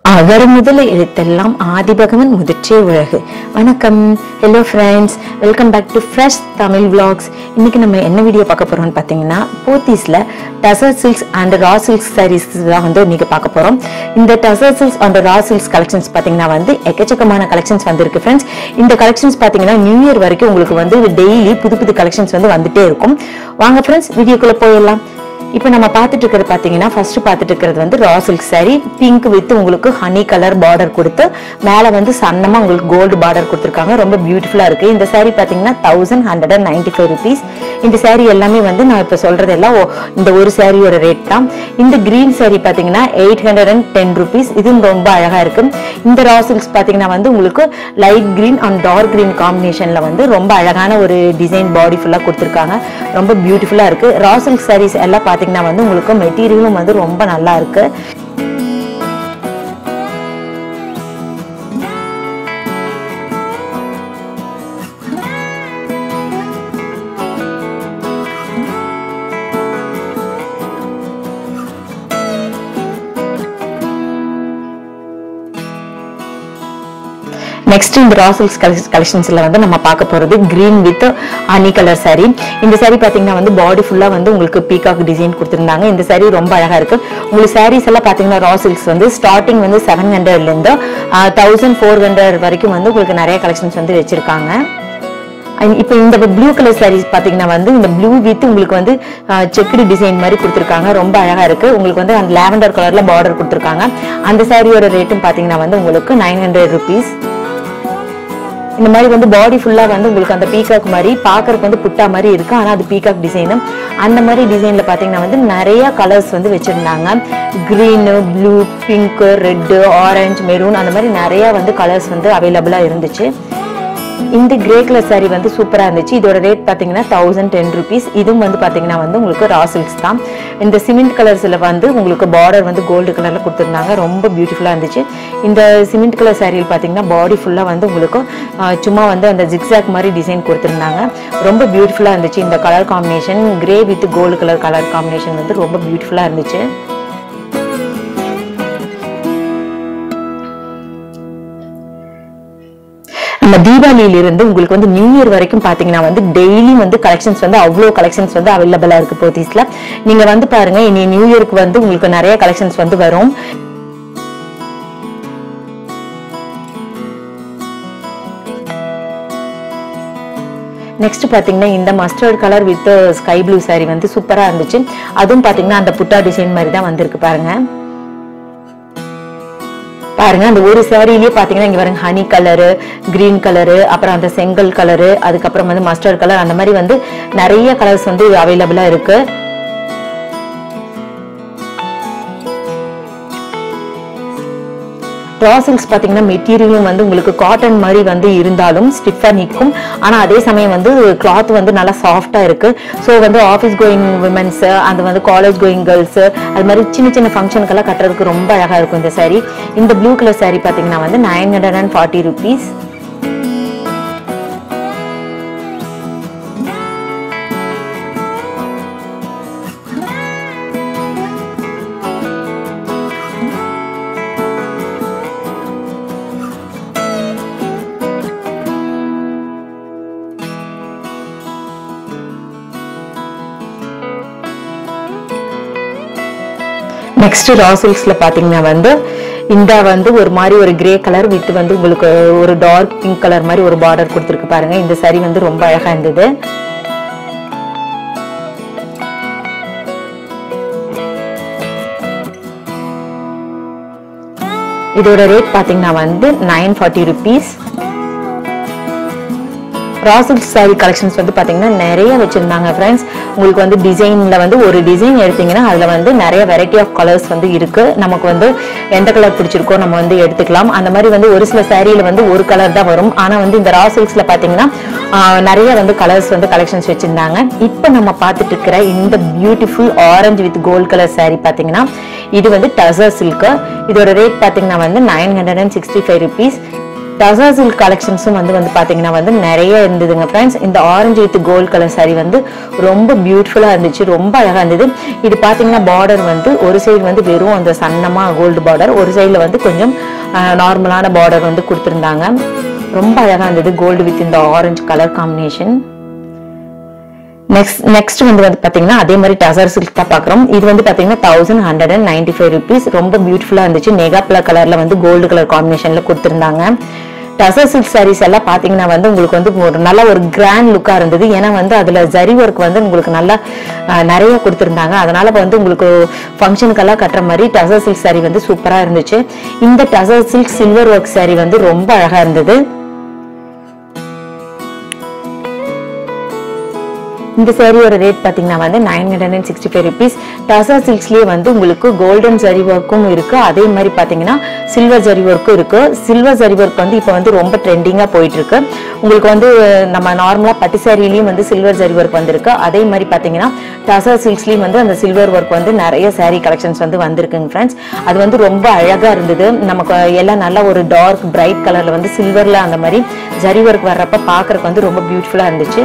அகர முதல எழுத்தெல்லாம் ஆதிபகவன் முதிற்றே உலகு வணக்கம் hello friends welcome back to fresh Tamil vlogs இன்னைக்கு நம்ம என்ன வீடியோ பார்க்க போறோம்னு பார்த்தீங்கன்னா போத்தீஸ்ல tussar silks and raw silks sarees தான் வந்து இன்னைக்கு பார்க்க போறோம் இந்த tussar silks and raw silks collections பார்த்தீங்கன்னா வந்து எக்கச்சக்கமான கலெக்ஷன்ஸ் வந்திருக்கு ஃப்ரெண்ட்ஸ் இந்த கலெக்ஷன்ஸ் பார்த்தீங்கன்னா நியூ இயர் வரைக்கும் உங்களுக்கு வந்து டெய்லி புது புது கலெக்ஷன்ஸ் வந்து வந்துட்டே இருக்கும் வாங்க ஃப்ரெண்ட்ஸ் வீடியோக்குள்ள போயிடலாம் இப்போ நம்ம பார்த்துட்டு இருக்கிறது பார்த்தீங்கன்னா ஃபர்ஸ்ட் பார்த்துட்டு இருக்கிறது வந்து raw silk saree pink with உங்களுக்கு ஹனி கலர் பார்டர் கொடுத்து மேலே வந்து சன்னமாக உங்களுக்கு கோல்டு பார்டர் கொடுத்துருக்காங்க ரொம்ப பியூட்டிஃபுல்லாக இருக்கு இந்த saree பார்த்தீங்கன்னா thousand hundred and ninety five rupees இந்த saree எல்லாமே வந்து நான் இப்போ சொல்றது எல்லாம் ஓ- இந்த ஒரு சாரியோட ரேட் தான் இந்த கிரீன் saree பார்த்தீங்கன்னா eight hundred and ten rupees இதுவும் ரொம்ப அழகா இருக்கு இந்த ரா சில்க்ஸ் பார்த்தீங்கன்னா வந்து உங்களுக்கு light green and dark green காம்பினேஷன்ல வந்து ரொம்ப அழகான ஒரு டிசைன் பாடி ஃபுல்லாக கொடுத்துருக்காங்க ரொம்ப பியூட்டிஃபுல்லாக இருக்கு ரா சில்க் sarees எல்லாம் பார்த்தீங்கன்னா வந்து உங்களுக்கு மெட்டீரியலும் வந்து ரொம்ப நல்லா இருக்கு நெக்ஸ்ட் இந்த ராசல்ஸ் கலெக்ஷன்ஸ்ல வந்து நம்ம பார்க்க போறது green with honey colour saree இந்த saree பாத்தீங்கன்னா வந்து பாடி ஃபுல்லா வந்து உங்களுக்கு பீகாக் டிசைன் கொடுத்திருந்தாங்க இந்த saree ரொம்ப அழகா இருக்கு உங்களுக்கு sarees எல்லாம் பாத்தீங்கன்னா ராசல்ஸ் வந்து ஸ்டார்டிங் வந்து செவன் ஹண்ட்ரட்ல இருந்து தௌசண்ட் ஃபோர் ஹண்ட்ரட் வரைக்கும் வந்து உங்களுக்கு நிறைய கலெக்ஷன்ஸ் வந்து வச்சிருக்காங்க அண்ட் இப்போ இந்த ப்ளூ கலர் சாரீஸ் பாத்தீங்கன்னா வந்து இந்த ப்ளூ வித் உங்களுக்கு வந்து செக்குடு டிசைன் மாதிரி கொடுத்துருக்காங்க ரொம்ப அழகா இருக்கு உங்களுக்கு வந்து அந்த லாவெண்டர் கலர்ல பார்டர் கொடுத்துருக்காங்க அந்த சாரியோட ரேட்டும் பாத்தீங்கன்னா வந்து உங்களுக்கு நைன் ஹண்ட்ரட் ருபீஸ் இந்த மாதிரி வந்து பாடி ஃபுல்லா வந்து உங்களுக்கு அந்த பீகாக் மாதிரி பார்க்கறதுக்கு வந்து புட்டா மாதிரி இருக்கு ஆனா அது பீகாக் டிசைனு அந்த மாதிரி டிசைன்ல பாத்தீங்கன்னா வந்து நிறைய கலர்ஸ் வந்து வச்சிருந்தாங்க green blue pink red orange maroon அந்த மாதிரி நிறைய வந்து கலர்ஸ் வந்து அவைலபிளா இருந்துச்சு இந்த கிரே கலர் saree வந்து சூப்பரா இருந்துச்சு இதோட ரேட் பாத்தீங்கன்னா தௌசண்ட் டென் ருபீஸ் இதுவும் வந்து பாத்தீங்கன்னா வந்து உங்களுக்கு ரா சில்க்ஸ் தான் இந்த சிமெண்ட் கலர்ஸ்ல வந்து உங்களுக்கு பார்டர் வந்து கோல்டு கலர்ல கொடுத்துருந்தாங்க ரொம்ப பியூட்டிஃபுல்லா இருந்துச்சு இந்த சிமெண்ட் கலர் சாரியில் பாத்தீங்கன்னா பாடி ஃபுல்லா வந்து உங்களுக்கு ஆஹ், சும்மா வந்து அந்த ஜிக்ஸாக் மாதிரி டிசைன் கொடுத்துருந்தாங்க ரொம்ப பியூட்டிஃபுல்லா இருந்துச்சு இந்த colour combination grey with gold colour colour combination வந்து ரொம்ப பியூட்டிஃபுல்லா இருந்துச்சு நம்ம தீபாவளியில இருந்து உங்களுக்கு வந்து நியூ இயர் வரைக்கும் பாத்தீங்கன்னா வந்து டெய்லி வந்து கலெக்ஷன்ஸ் வந்து அவ்வளோ கலெக்ஷன்ஸ் வந்து அவைலபிளா இருக்கு போத்தீஸ்ல நீங்க வந்து பாருங்க இனி நியூ இயருக்கு வந்து உங்களுக்கு நிறைய கலெக்ஷன்ஸ் வந்து வரும் நெக்ஸ்ட் பாத்தீங்கன்னா இந்த mustard colour with sky blue saree வந்து சூப்பரா இருந்துச்சு அதுவும் பாத்தீங்கன்னா அந்த புட்டா டிசைன் மாதிரி தான் வந்திருக்கு பாருங்க பாருங்க அந்த ஒரு சாரிலேயே பாத்தீங்கன்னா இங்க பாருங்க ஹனி கலரு கிரீன் கலரு அப்புறம் அந்த செங்கல் கலரு அதுக்கப்புறம் வந்து மஸ்டர்ட் கலர் அந்த மாதிரி வந்து நிறைய கலர்ஸ் வந்து அவைலபிளா இருக்கு ட்ராசிங்ஸ் பார்த்தீங்கன்னா மெட்டீரியலும் வந்து உங்களுக்கு காட்டன் மாதிரி வந்து இருந்தாலும் ஸ்டிஃபாக நிற்கும் ஆனால் அதே சமயம் வந்து கிளாத் வந்து நல்லா சாஃப்டாக இருக்கு ஸோ வந்து ஆஃபீஸ் கோயிங் விமன்ஸ் அந்த வந்து காலேஜ் கோயிங் கேர்ள்ஸ் அது மாதிரி சின்ன சின்ன ஃபங்க்ஷனுக்கெல்லாம் கட்டுறதுக்கு ரொம்ப அழகாக இருக்கும் இந்த saree இந்த ப்ளூ கலர் saree பார்த்தீங்கன்னா வந்து nine hundred and forty rupees next raw சில்க்ஸ்ல பாத்தீங்கன்னா வந்து இந்த வந்து ஒரு மாதிரி ஒரு கிரே கலர் வித் வந்து உங்களுக்கு ஒரு டார்க் பிங்க் கலர் மாதிரி ஒரு பார்டர் கொடுத்துருக்கு பாருங்க இந்த saree வந்து ரொம்ப அழகா இருந்தது இதோட ரேட் பாத்தீங்கன்னா வந்து nine forty rupees raw silk saree collections வந்து பாத்தீங்கன்னா நிறைய வச்சிருந்தாங்க ஃப்ரெண்ட்ஸ் உங்களுக்கு வந்து டிசைன்ல வந்து ஒரு டிசைன் எடுத்தீங்கன்னா அதுல வந்து நிறைய வெரைட்டி ஆஃப் கலர்ஸ் வந்து இருக்கு நமக்கு வந்து எந்த கலர் பிடிச்சிருக்கோ நம்ம வந்து எடுத்துக்கலாம் அந்த மாதிரி வந்து ஒரு சில சாரியில வந்து ஒரு கலர் தான் வரும் ஆனா வந்து இந்த ரா சில்க்ஸ்ல பாத்தீங்கன்னா ஆஹ், நிறைய வந்து கலர்ஸ் வந்து கலெக்ஷன்ஸ் வச்சிருந்தாங்க இப்போ நம்ம பார்த்துட்டு இருக்கிற இந்த beautiful orange with gold colour saree பாத்தீங்கன்னா இது வந்து டசர் சில்க் இதோட ரேட் பாத்தீங்கன்னா வந்து nine hundred and sixty five rupees tussar silk கலெக்ஷன்ஸும் வந்து வந்து பாத்தீங்கன்னா வந்து நிறைய இருந்ததுங்க ஃப்ரெண்ட்ஸ் இந்த orange with gold colour saree வந்து ரொம்ப பியூட்டிஃபுல்லா இருந்துச்சு ரொம்ப அழகா இருந்தது இது பாத்தீங்கன்னா பார்டர் வந்து ஒரு சைடு வந்து வெறும் அந்த சன்னமா கோல்டு பார்டர் ஒரு சைடுல வந்து கொஞ்சம் நார்மலான பார்டர் வந்து கொடுத்துருந்தாங்க ரொம்ப அழகா இருந்தது கோல்டு வித் இந்த orange colour combination next next வந்து வந்து பாத்தீங்கன்னா அதே மாதிரி டசர் சில்க் தான் பாக்குறோம் இது வந்து பாத்தீங்கன்னா thousand hundred and ninety five rupees ரொம்ப பியூட்டிஃபுல்லா இருந்துச்சு நெகாப்ளா கலர்ல வந்து கோல்டு கலர் காம்பினேஷன்ல கொடுத்துருந்தாங்க டசர் சில்க் சாரீஸ் எல்லாம் பாத்தீங்கன்னா வந்து உங்களுக்கு வந்து ஒரு நல்ல ஒரு கிராண்ட் லுக்கா இருந்தது ஏன்னா வந்து அதுல ஜரி ஒர்க் வந்து உங்களுக்கு நல்லா அஹ், நிறைய கொடுத்துருந்தாங்க அதனால வந்து உங்களுக்கு ஃபங்க்ஷனுக்கெல்லாம் கட்டுற மாதிரி டசர் சில்க் saree வந்து சூப்பரா இருந்துச்சு இந்த tussar silk silver work saree வந்து ரொம்ப அழகா இருந்தது இந்த சேரீயோட ரேட் பார்த்தீங்கன்னா வந்து nine hundred and sixty five rupees tussar சில்க்ஸ்லேயே வந்து உங்களுக்கு கோல்டன் ஜரி ஒர்க்கும் இருக்கு அதே மாதிரி பார்த்தீங்கன்னா சில்வர் ஜரி ஒர்க்கும் இருக்கு சில்வர் ஜரி ஒர்க் வந்து இப்போ வந்து ரொம்ப ட்ரெண்டிங்காக போயிட்டு இருக்கு உங்களுக்கு வந்து நம்ம நார்மலாக பட்டு சேரீலையும் வந்து சில்வர் ஜரி ஒர்க் வந்திருக்கு அதே மாதிரி பார்த்தீங்கன்னா டசா சில்க்ஸ்லேயும் வந்து அந்த சில்வர் ஒர்க் வந்து நிறைய saree கலெக்ஷன்ஸ் வந்து வந்திருக்குங்க ஃப்ரெண்ட்ஸ் அது வந்து ரொம்ப அழகாக இருந்தது நமக்கு எல்லாம் நல்ல ஒரு டார்க் பிரைட் கலரில் வந்து சில்வரில் அந்த மாதிரி ஜரி ஒர்க் வர்றப்ப பார்க்கறதுக்கு வந்து ரொம்ப பியூட்டிஃபுல்லாக இருந்துச்சு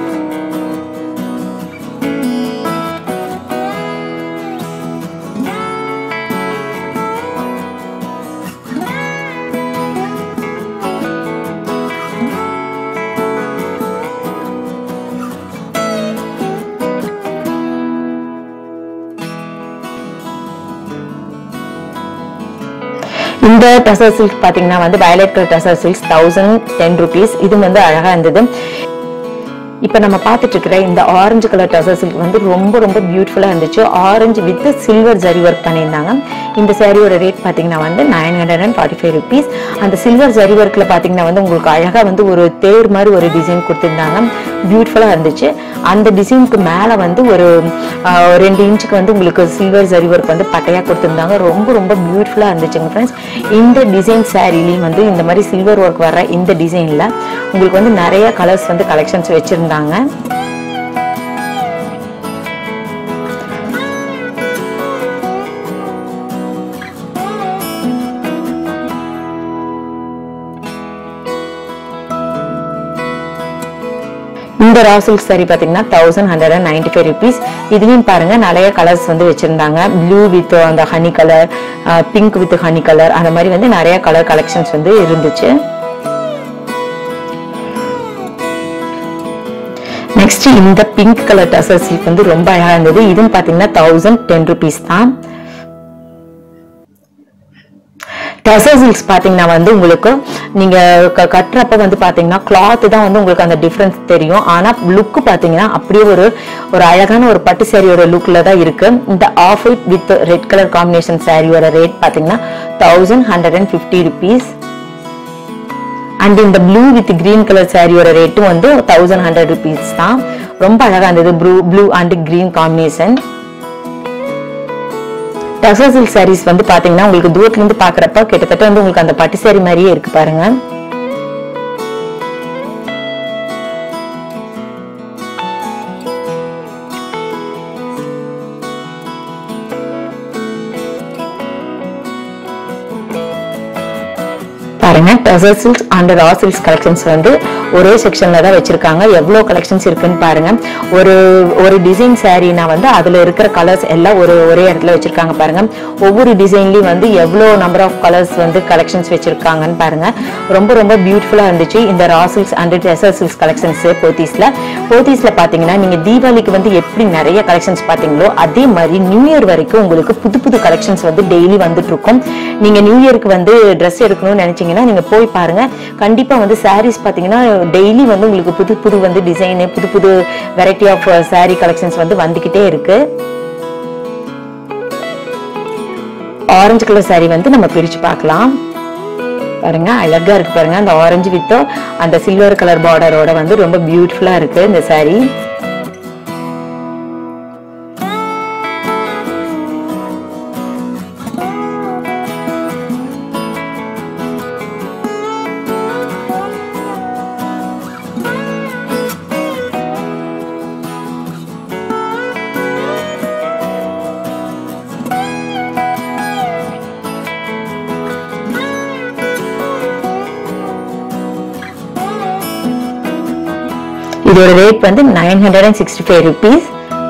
இந்த டசர் சில்க் பாத்தீங்கன்னா வந்து violet colour tussar silks thousand ten rupees இது வந்து அழகா இருந்தது இப்போ நம்ம பார்த்துட்டு இருக்கிற இந்த ஆரஞ்சு கலர் டசர் சில்க் வந்து ரொம்ப ரொம்ப பியூட்டிஃபுல்லாக இருந்துச்சு orange with silver zari work பண்ணியிருந்தாங்க இந்த சாரியோட ரேட் பார்த்தீங்கன்னா வந்து nine hundred and forty five rupees அந்த சில்வர் ஜரி ஒர்க்கில் பார்த்தீங்கன்னா வந்து உங்களுக்கு அழகாக வந்து ஒரு தேர் மாதிரி ஒரு டிசைன் கொடுத்துருந்தாங்க பியூட்டிஃபுல்லாக இருந்துச்சு அந்த டிசைனுக்கு மேலே வந்து ஒரு ஆஹ், ரெண்டு இன்ச்சுக்கு வந்து உங்களுக்கு சில்வர் ஜரி ஒர்க் வந்து பட்டையாக கொடுத்துருந்தாங்க ரொம்ப ரொம்ப பியூட்டிஃபுல்லாக இருந்துச்சுங்க ஃப்ரெண்ட்ஸ் இந்த டிசைன் சாரீலையும் வந்து இந்த மாதிரி சில்வர் ஒர்க் வர இந்த டிசைனில் உங்களுக்கு வந்து நிறைய கலர்ஸ் வந்து கலெக்ஷன்ஸ் வச்சுருந்தாங்க இந்த ரா சில்க் saree பார்த்தீங்கன்னா thousand hundred and ninety five rupees இதுலையும் பாருங்க நிறைய கலர்ஸ் வந்து வச்சிருந்தாங்க ப்ளூ வித் அந்த honey colour pink with honey colour அந்த மாதிரி வந்து நிறைய கலர் கலெக்ஷன்ஸ் வந்து இருந்துச்சு நெக்ஸ்ட் இந்த பிங்க் கலர் டசர் சில்க் வந்து ரொம்ப அழகா இருந்தது இதுவும் பாத்தீங்கன்னா தௌசண்ட் டென் ருபீஸ் தான் டசர் சில்க்ஸ் பாத்தீங்கன்னா வந்து உங்களுக்கு நீங்க க- கட்டுறப்ப வந்து பாத்தீங்கன்னா கிளாத் தான் வந்து உங்களுக்கு அந்த டிஃபரன்ஸ் தெரியும் ஆனா லுக் பாத்தீங்கன்னா அப்படியே ஒரு ஒரு அழகான ஒரு பட்டு சாரியோட லுக்ல தான் இருக்கு இந்த off white with red colour combination சாரியோட ரேட் பாத்தீங்கன்னா thousand hundred and fifty rupees and இந்த ப்ளூ வித் கிரீன் கலர் சாரியோட ரேட்டும் வந்து தௌசண்ட் ஹண்ட்ரட் ருபீஸ் தான் ரொம்ப அழகா இருந்தது blue blue and green combination tussar silk sarees வந்து பாத்தீங்கன்னா உங்களுக்கு தூரத்துல இருந்து பாக்குறப்ப கிட்டத்தட்ட வந்து உங்களுக்கு அந்த பட்டு saree மாதிரியே இருக்கு பாருங்க பாருங்க tussar silks and raw silks collections வந்து ஒரே செக்ஷன்ல தான் வச்சிருக்காங்க எவ்வளவு கலெக்ஷன்ஸ் இருக்குன்னு பாருங்க ஒரு ஒரு டிசைன் சாரீனா வந்து அதுல இருக்கிற கலர்ஸ் எல்லாம் ஒரு ஒரே இடத்துல வச்சிருக்காங்க பாருங்க ஒவ்வொரு டிசைன்லயும் வந்து எவ்வளவு நம்பர் ஆஃப் கலர்ஸ் வந்து கலெக்ஷன்ஸ் வச்சிருக்காங்கன்னு பாருங்க ரொம்ப ரொம்ப பியூட்டிஃபுல்லா இருந்துச்சு இந்த raw silks and tussar silks collections போத்தீஸ்ல போத்தீஸ்ல பாத்தீங்கன்னா நீங்க தீபாவளிக்கு வந்து எப்படி நிறைய கலெக்ஷன்ஸ் பாத்தீங்களோ அதே மாதிரி நியூ இயர் வரைக்கும் உங்களுக்கு புது புது கலெக்ஷன்ஸ் வந்து டெய்லி வந்துட்டு இருக்கும் நீங்க நியூ இயருக்கு வந்து ட்ரெஸ் எடுக்கணும்னு நினைச்சீங்கன்னா நீங்க போய் பாருங்க கண்டிப்பா வந்து சாரீஸ் பாத்தீங்கன்னா டெய்லி வந்து உங்களுக்கு புது புது வந்து டிசைன் புது புது வெரைட்டி ஆஃப் saree கலெக்ஷன்ஸ் வந்து வந்துகிட்டே இருக்கு ஆரஞ்சு கலர் saree வந்து நம்ம பிரிச்சு பார்க்கலாம் பாருங்க அழகா இருக்கு பாருங்க அந்த ஆரஞ்சு வித்தோ அந்த சில்வர் கலர் பார்டரோட வந்து ரொம்ப பியூட்டிஃபுல்லா இருக்கு இந்த saree இதோட ரேட் வந்து nine hundred and sixty five rupees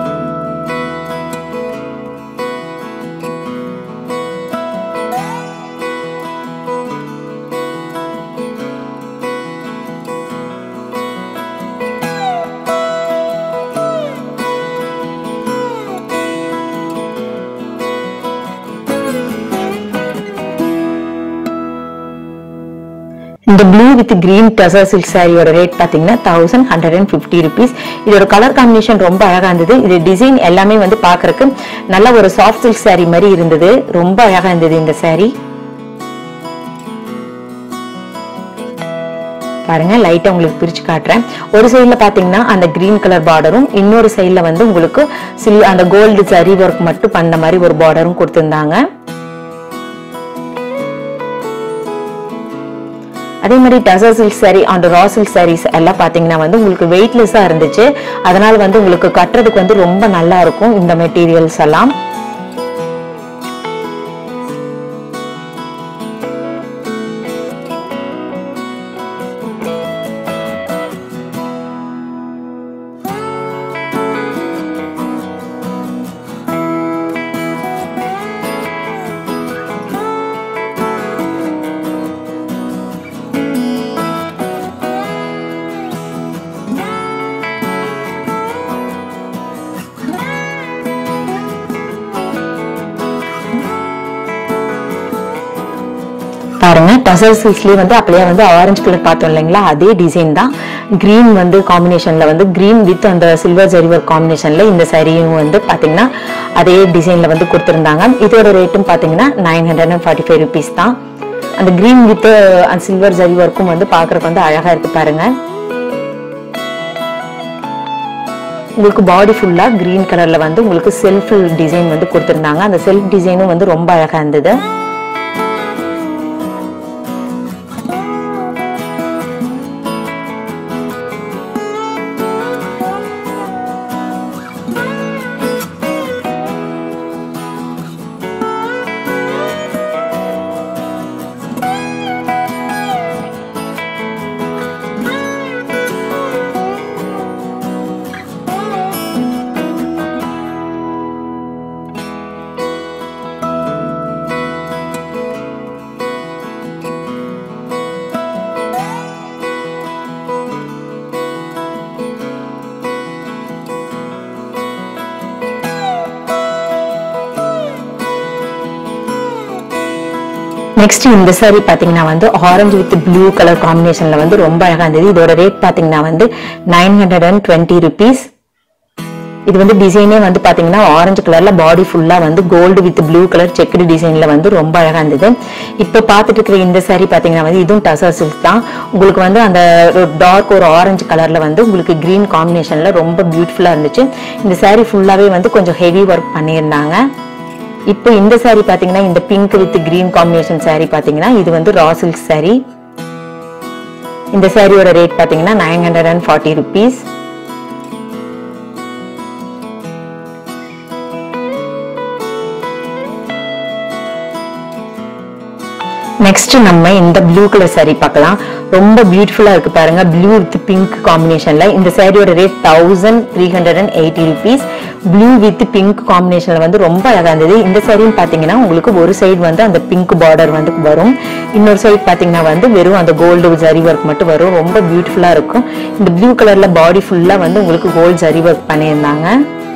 இந்த blue with green tussar silk சாரியோட ரேட் பார்த்தீங்கன்னா thousand hundred and fifty rupees இதோட கலர் காம்பினேஷன் ரொம்ப அழகா இருந்தது இது டிசைன் எல்லாமே வந்து பார்க்கறதுக்கு நல்ல ஒரு சாஃப்ட் சில்க் saree மாதிரி இருந்தது ரொம்ப அழகா இருந்தது இந்த saree பாருங்க லைட்டா உங்களுக்கு பிரிச்சு காட்டுறேன் ஒரு சைடுல பாத்தீங்கன்னா அந்த கிரீன் கலர் பார்டரும் இன்னொரு சைடுல வந்து உங்களுக்கு சில் அந்த கோல்டு சரி ஒர்க் மட்டும் பண்ண மாதிரி ஒரு பார்டரும் கொடுத்திருந்தாங்க அதே மாதிரி டசர் சில்க் saree அந்த ரா சில்க் sarees எல்லாம் பாத்தீங்கன்னா வந்து உங்களுக்கு வெயிட்லெஸ்ஸா இருந்துச்சு அதனால வந்து உங்களுக்கு கட்டுறதுக்கு வந்து ரொம்ப நல்லா இருக்கும் இந்த மெட்டீரியல்ஸ் எல்லாம் பாருங்க டசர் சில்க்ஸ்லயே வந்து அப்படியே வந்து ஆரஞ்சு கலர் பார்த்தோம் இல்லைங்களா அதே டிசைன் தான் கிரீன் வந்து காம்பினேஷன்ல வந்து கிரீன் வித் அந்த சில்வர் ஜரி ஒர்க் காம்பினேஷன்ல இந்த சரியும் வந்து பாத்தீங்கன்னா அதே டிசைன்ல வந்து கொடுத்திருந்தாங்க இதோட ரேட்டும் பாத்தீங்கன்னா nine hundred and forty five rupees தான் அந்த கிரீன் வித் அந்த சில்வர் ஜரி ஒர்க்கும் வந்து பார்க்கறதுக்கு வந்து அழகா இருக்கு பாருங்க உங்களுக்கு பாடி ஃபுல்லா கிரீன் கலர்ல வந்து உங்களுக்கு செல்ஃப் டிசைன் வந்து கொடுத்திருந்தாங்க அந்த செல்ஃப் டிசைனும் வந்து ரொம்ப அழகா இருந்தது நெக்ஸ்ட் இந்த saree பாத்தீங்கன்னா வந்து ஆரஞ்சு வித் ப்ளூ கலர் காம்பினேஷன்ல வந்து ரொம்ப அழகா இருந்தது இதோட ரேட் பாத்தீங்கன்னா வந்து nine hundred and twenty rupees இது வந்து டிசைனே வந்து பாத்தீங்கன்னா ஆரஞ்சு கலர்ல பாடி ஃபுல்லா வந்து gold with blue colour checked டிசைன்ல வந்து ரொம்ப அழகா இருந்தது இப்போ பார்த்துட்டு இருக்கிற இந்த saree பாத்தீங்கன்னா வந்து இதுவும் டசர் சில்க் தான் உங்களுக்கு வந்து அந்த டார்க் ஒரு ஆரஞ்சு கலர்ல வந்து உங்களுக்கு கிரீன் காம்பினேஷன்ல ரொம்ப பியூட்டிஃபுல்லா இருந்துச்சு இந்த saree ஃபுல்லாவே வந்து கொஞ்சம் ஹெவி ஒர்க் பண்ணியிருந்தாங்க இப்போ இந்த saree பாத்தீங்கன்னா இந்த pink with green combination saree பாத்தீங்கன்னா இது வந்து ரா சில்க் saree இந்த சாரியோட ரேட் பாத்தீங்கன்னா nine hundred and forty rupees next நம்ம இந்த ப்ளூ கலர் saree பார்க்கலாம் ரொம்ப பியூட்டிஃபுல்லா இருக்கு பாருங்க ப்ளூ வித் பிங்க் காம்பினேஷன்ல இந்த சாரியோட rate thousand three hundred and eighty rupees blue with pink காம்பினேஷன்ல வந்து ரொம்ப அழகா இருந்தது இந்த சாரியும் பாத்தீங்கன்னா உங்களுக்கு ஒரு சைடு வந்து அந்த பிங்க் பார்டர் வந்து வரும் இன்னொரு சைடு பாத்தீங்கன்னா வந்து வெறும் அந்த கோல்டு ஜரி ஒர்க் மட்டும் வரும் ரொம்ப பியூட்டிஃபுல்லா இருக்கும் இந்த ப்ளூ கலர்ல பாடி ஃபுல்லா வந்து உங்களுக்கு கோல்டு ஜரி ஒர்க் பண்ணியிருந்தாங்க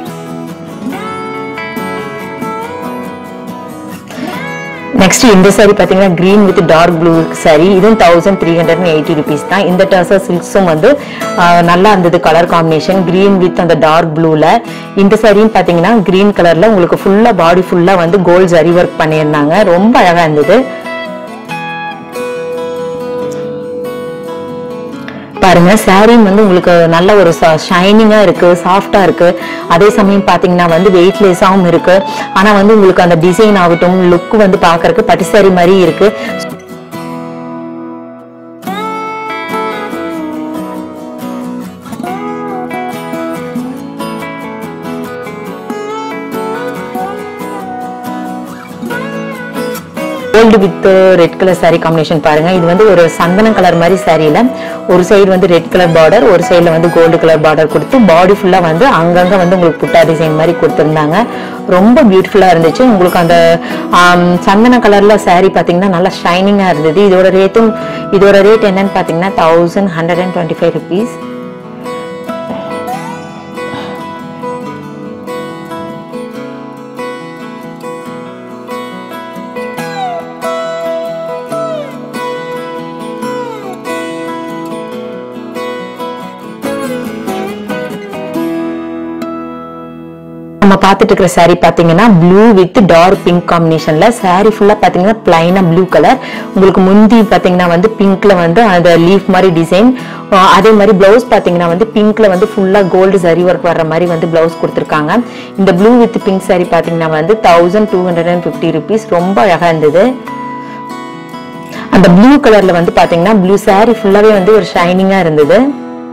நெக்ஸ்ட் இந்த saree பாத்தீங்கன்னா green with dark blue saree இதுவும் thousand three hundred eighty rupees தான் இந்த டர்சர் சில்க்ஸும் வந்து ஆஹ், நல்லா இருந்தது கலர் காம்பினேஷன் green வித் அந்த டார்க் ப்ளூல இந்த சாரியும் பாத்தீங்கன்னா green கலர்ல உங்களுக்கு ஃபுல்லா பாடி ஃபுல்லா வந்து கோல்ட் ஜரி ஒர்க் பண்ணியிருந்தாங்க ரொம்ப அழகா இருந்தது பாருங்க சாரியும் வந்து உங்களுக்கு நல்ல ஒரு ஷைனிங்கா இருக்கு சாஃப்டா இருக்கு அதே சமயம் பாத்தீங்கன்னா வந்து வெயிட்லெஸ்ஸாவும் இருக்கு ஆனா வந்து உங்களுக்கு அந்த டிசைன் ஆகட்டும் லுக் வந்து பாக்குறதுக்கு பட்டு சாரி மாதிரி இருக்கு gold with red colour saree combination பாருங்க இது வந்து ஒரு சந்தன கலர் மாதிரி சாரியில ஒரு சைடு வந்து ரெட் கலர் பார்டர் ஒரு சைடுல வந்து கோல்டு கலர் பார்டர் கொடுத்து பாடி ஃபுல்லா வந்து அங்கங்க வந்து உங்களுக்கு புட்டா டிசைன் மாதிரி கொடுத்துருந்தாங்க ரொம்ப பியூட்டிஃபுல்லா இருந்துச்சு உங்களுக்கு அந்த ஆம், சந்தன கலர்ல saree பாத்தீங்கன்னா நல்லா ஷைனிங்கா இருந்தது இதோட ரேட்டும் இதோட ரேட் என்னன்னு பாத்தீங்கன்னா thousand hundred and twenty five rupees நம்ம பார்த்துட்டு இருக்கிற saree பாத்தீங்கன்னா ப்ளூ வித் டார்க் பிங்க் காம்பினேஷன்ல saree ஃபுல்லா பாத்தீங்கன்னா பிளைனா ப்ளூ கலர் உங்களுக்கு முந்தி பாத்தீங்கன்னா வந்து பிங்க்ல வந்து அந்த லீஃப் மாதிரி டிசைன் அதே மாதிரி பிளவுஸ் பாத்தீங்கன்னா வந்து பிங்க்ல வந்து ஃபுல்லா கோல்டு சரி ஒர்க் வர்ற மாதிரி வந்து பிளவுஸ் கொடுத்துருக்காங்க இந்த ப்ளூ வித் பிங்க் saree பாத்தீங்கன்னா வந்து thousand two hundred and fifty rupees ரொம்ப அழகா இருந்தது அந்த ப்ளூ கலர்ல வந்து பாத்தீங்கன்னா ப்ளூ saree ஃபுல்லாவே வந்து ஒரு ஷைனிங்கா இருந்தது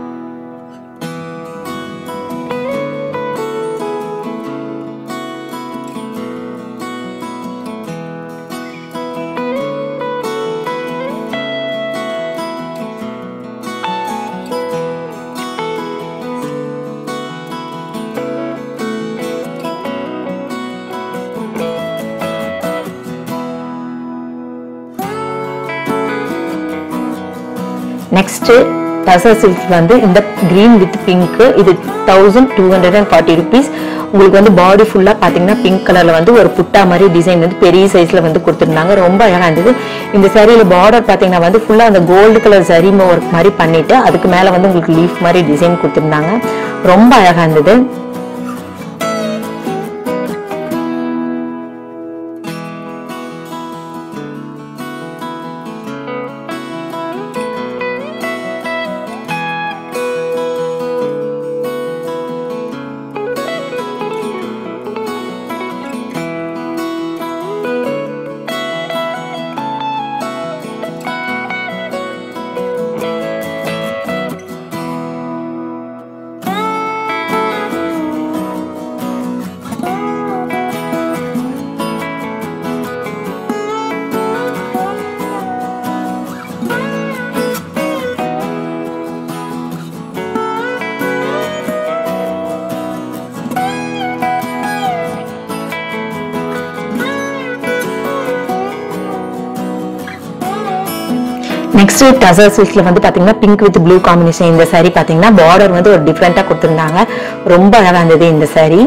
நெக்ஸ்ட் டசர் சில்க் வந்து இந்த கிரீன் வித் பிங்க் இது thousand two hundred and forty rupees உங்களுக்கு வந்து பாடி ஃபுல்லா பாத்தீங்கன்னா பிங்க் கலர்ல வந்து ஒரு புட்டா மாதிரி டிசைன் வந்து பெரிய சைஸ்ல வந்து கொடுத்துருந்தாங்க ரொம்ப அழகா இருந்தது இந்த சாரியில பார்டர் பாத்தீங்கன்னா வந்து ஃபுல்லா அந்த கோல்டு கலர் சரி ஒர்க் மாதிரி பண்ணிட்டு அதுக்கு மேல வந்து உங்களுக்கு லீஃப் மாதிரி டிசைன் கொடுத்துருந்தாங்க ரொம்ப அழகா இருந்தது நெக்ஸ்ட் டசர் சில்க்ல வந்து பாத்தீங்கன்னா பிங்க் வித் ப்ளூ காம்பினேஷன் இந்த saree பாத்தீங்கன்னா பார்டர் வந்து ஒரு டிஃப்ரெண்டா கொடுத்திருந்தாங்க ரொம்ப அழகா இருந்தது இந்த saree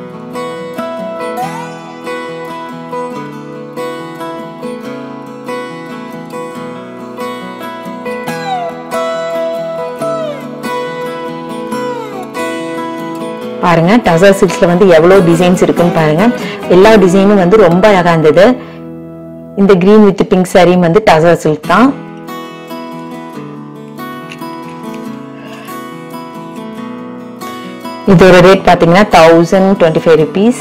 பாருங்க டசர் சில்க்ஸ்ல வந்து எவ்வளவு டிசைன்ஸ் இருக்குன்னு பாருங்க எல்லா டிசைனும் வந்து ரொம்ப அழகா இருந்தது இந்த கிரீன் வித் பிங்க் சாரியும் வந்து டசர் சில்க் தான் இதோட ரேட் பாத்தீங்கன்னா தௌசண்ட் டுவெண்ட்டி ஃபைவ் ருபீஸ்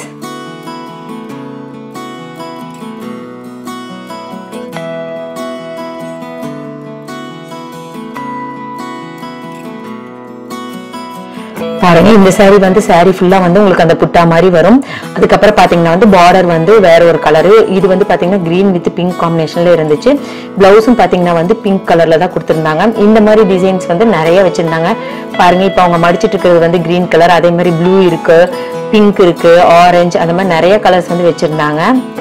பாருங்க இந்த saree வந்து saree ஃபுல்லா வந்து உங்களுக்கு அந்த புட்டா மாதிரி வரும் அதுக்கப்புறம் பாத்தீங்கன்னா வந்து பார்டர் வந்து வேற ஒரு கலரு இது வந்து பாத்தீங்கன்னா கிரீன் வித் பிங்க் காம்பினேஷன்ல இருந்துச்சு பிளவுஸும் பாத்தீங்கன்னா வந்து பிங்க் கலர்ல தான் கொடுத்திருந்தாங்க இந்த மாதிரி டிசைன்ஸ் வந்து நிறைய வச்சிருந்தாங்க பாருங்க இப்போ அவங்க மடிச்சிட்டு இருக்கிறது வந்து கிரீன் கலர் அதே மாதிரி ப்ளூ இருக்கு பிங்க் இருக்கு ஆரஞ்சு அந்த மாதிரி நிறைய கலர்ஸ் வந்து வச்சிருந்தாங்க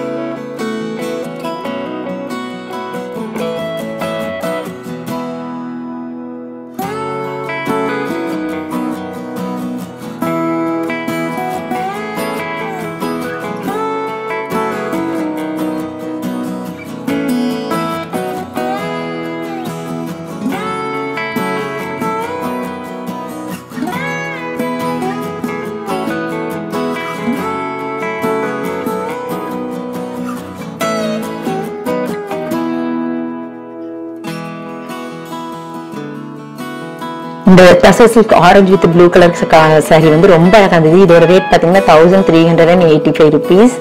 இந்த tussar silk orange with blue colour saree வந்து ரொம்ப அழகா இருந்தது இதோட ரேட் பாத்தீங்கன்னா thousand three hundred and eighty five rupees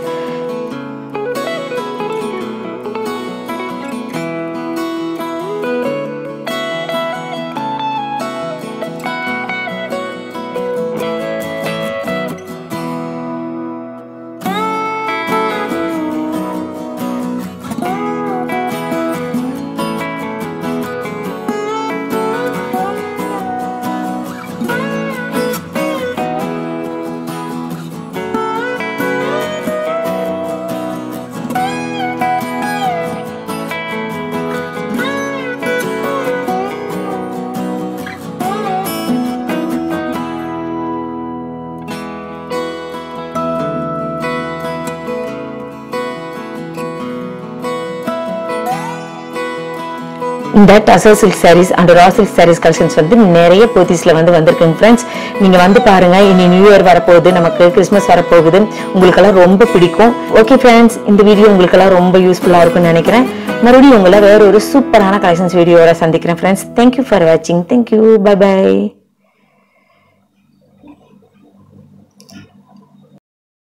இந்த tussar silk sarees and raw silk sarees collections வந்து நிறைய போத்தீஸ்ல வந்து வந்திருக்குங்க ஃப்ரெண்ட்ஸ் நீங்க வந்து பாருங்க இனி நியூ இயர் வரப்போகுது நமக்கு கிறிஸ்மஸ் வரப்போகுது உங்களுக்கெல்லாம் ரொம்ப பிடிக்கும் ஓகே ஃப்ரெண்ட்ஸ் இந்த வீடியோ உங்களுக்கெல்லாம் ரொம்ப யூஸ்ஃபுல்லா இருக்கும்னு நினைக்கிறேன் மறுபடியும் உங்களை வேற ஒரு சூப்பரான கலெக்ஷன்ஸ் வீடியோவோட சந்திக்கிறேன் ஃப்ரெண்ட்ஸ் தேங்க்யூ ஃபார் வாட்சிங் தேங்க்யூ பை பை